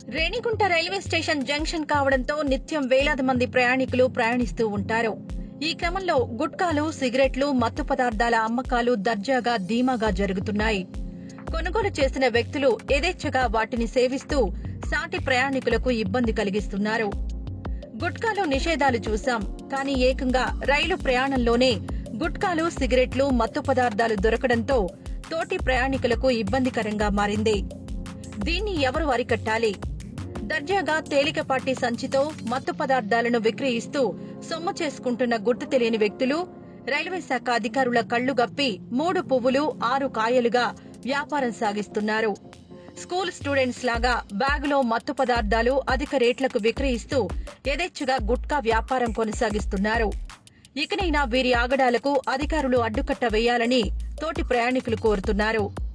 Renigunta railway station junction కావడంతో నిత్యం వేలాది మంది ప్రయాణికులు ప్రయాణిస్తూ ఉంటారు ఈ క్రమంలో గుట్కాలు సిగరెట్లు మత్తు పదార్థాల అమ్మకాలు దర్జాగా ధీమాగా జరుగుతున్నాయి కొనుగోలు చేసిన వ్యక్తులు యథేచ్ఛగా వాటిని సేవిస్తూ సాటి ప్రయాణికులకు ఇబ్బంది కలిగిస్తున్నారు గుట్కాలో నిషేధాలు చూశాం కానీ ఏకంగా రైలు ప్రయాణంలోనే గుట్కాలు సిగరెట్లు మత్తు పదార్థాలు దొరకడంతో తోటి ప్రయాణికులకు ఇబ్బందికరంగా మారింది దీన్ని ఎవరు అరికట్టాలి దర్జాగా తేలికపాటి సంచితో మత్తు పదార్థాలను విక్రయిస్తూ సొమ్ము చేసుకుంటున్న గుర్తు తెలియని వ్యక్తులు రైల్వే శాఖ అధికారుల కళ్లు గప్పి మూడు పువ్వులు ఆరు కాయలుగా వ్యాపారం సాగిస్తున్నారు స్కూల్ స్టూడెంట్స్ లాగా బ్యాగులో మత్తు పదార్థాలు అధిక రేట్లకు విక్రయిస్తూ యథేచ్ఛగా గుట్కా వ్యాపారం కొనసాగిస్తున్నారు ఇకనైనా వీరి ఆగడాలకు అధికారులు అడ్డుకట్ట వేయాలని తోటి ప్రయాణికులు కోరుతున్నారు